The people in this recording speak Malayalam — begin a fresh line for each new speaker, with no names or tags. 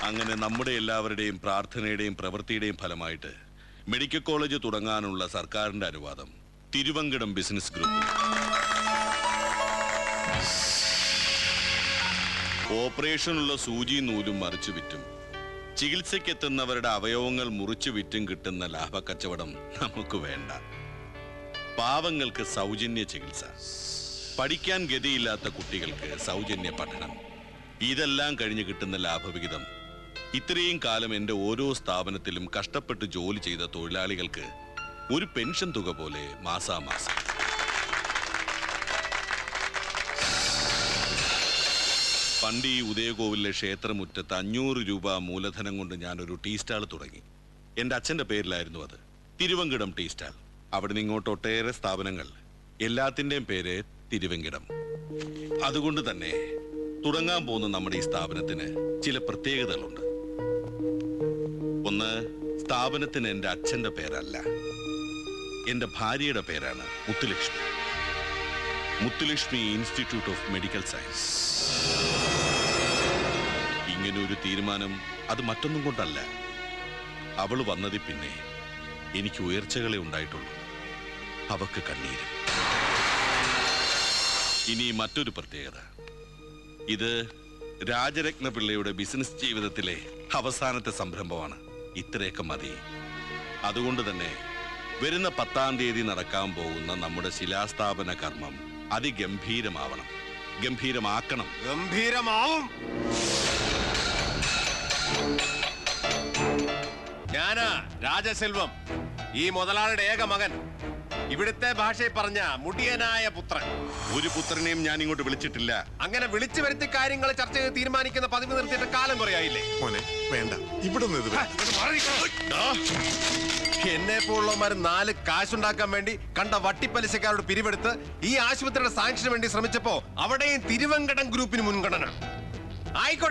അങ്ങനെ നമ്മുടെ എല്ലാവരുടെയും പ്രാർത്ഥനയുടെയും പ്രവൃത്തിയുടെയും ഫലമായിട്ട് മെഡിക്കൽ കോളേജ് തുടങ്ങാനുള്ള സർക്കാരിന്റെ അനുവാദം തിരുവങ്കടം ബിസിനസ് ഗ്രൂപ്പ് ഓപ്പറേഷനുള്ള സൂചി നൂലും മറിച്ചു വിറ്റും ചികിത്സയ്ക്കെത്തുന്നവരുടെ അവയവങ്ങൾ മുറിച്ചു വിറ്റും കിട്ടുന്ന ലാഭക്കച്ചവടം നമുക്ക് വേണ്ട പാവങ്ങൾക്ക് സൗജന്യ ചികിത്സ പഠിക്കാൻ ഗതിയില്ലാത്ത കുട്ടികൾക്ക് സൗജന്യ പഠനം ഇതെല്ലാം കഴിഞ്ഞ് കിട്ടുന്ന ലാഭവിഹിതം ഇത്രയും കാലം എൻ്റെ ഓരോ സ്ഥാപനത്തിലും കഷ്ടപ്പെട്ട് ജോലി ചെയ്ത തൊഴിലാളികൾക്ക് ഒരു പെൻഷൻ തുക പോലെ മാസാമാസം പണ്ട് ഈ ഉദയകോവിലെ ക്ഷേത്രമുറ്റത്ത് അഞ്ഞൂറ് രൂപ മൂലധനം കൊണ്ട് ഞാനൊരു ടീ സ്റ്റാൾ തുടങ്ങി എൻ്റെ അച്ഛൻ്റെ പേരിലായിരുന്നു അത് തിരുവങ്കിടം ടീ സ്റ്റാൾ അവിടെ നിന്ന് ഇങ്ങോട്ട് ഒട്ടേറെ സ്ഥാപനങ്ങൾ എല്ലാത്തിൻ്റെയും പേര് തിരുവങ്കിടം അതുകൊണ്ട് തന്നെ തുടങ്ങാൻ പോകുന്ന നമ്മുടെ ഈ സ്ഥാപനത്തിന് ചില പ്രത്യേകതകളുണ്ട് ഒന്ന് സ്ഥാപനത്തിന് എൻ്റെ അച്ഛൻ്റെ പേരല്ല എൻ്റെ ഭാര്യയുടെ പേരാണ് Muthulakshmi Muthulakshmi institute of medical science ഇങ്ങനെ ഒരു തീരുമാനം അത് മറ്റൊന്നും കൊണ്ടല്ല അവൾ വന്നതിൽ പിന്നെ എനിക്ക് ഉയർച്ചകളെ ഉണ്ടായിട്ടുള്ളൂ അവക്ക് കണ്ണീരും ഇനി മറ്റൊരു പ്രത്യേകത ഇത് രാജരത്ന പിള്ളയുടെ ബിസിനസ് ജീവിതത്തിലെ അവസാനത്തെ സംരംഭമാണ് ഇത്രയൊക്കെ മതി അതുകൊണ്ട് തന്നെ വരുന്ന പത്താം തീയതി നടക്കാൻ പോകുന്ന നമ്മുടെ ശിലാസ്ഥാപന കർമ്മം അതിഗംഭീരമാവണം ഗംഭീരമാക്കണം
ഗംഭീരമാവും ഞാനാ രാജസെൽവം ഈ മുതലാളിയുടെ ഏക മകൻ ഇവിടുത്തെ ഭാഷയിൽ പറഞ്ഞ മുടിയനായ പുത്രൻ
ഒരു പുത്രനെയും ഞാൻ ഇങ്ങോട്ട് വിളിച്ചിട്ടില്ല
അങ്ങനെ വിളിച്ചു വരുത്തി കാര്യങ്ങൾ ചർച്ച ചെയ്ത് തീരുമാനിക്കുന്ന പതിവ് നിർത്തിയിട്ട് കാലം കുറയായില്ലേ
മോനെ വേണ്ട ഇവിടെ നിന്ന് ഇത് വേണ്ട.
എന്നെ പോലുള്ളവന്മാർ നാല് കാശുണ്ടാക്കാൻ വേണ്ടി കണ്ട വട്ടിപ്പലിശക്കാരോട് പിരിവെടുത്ത് ഈ ആശുപത്രിയുടെ സാങ്ഷന് വേണ്ടി ശ്രമിച്ചപ്പോ അവിടെയും തിരുവങ്കടം ഗ്രൂപ്പിന് മുൻഗണന ആയിക്കോട്ടെ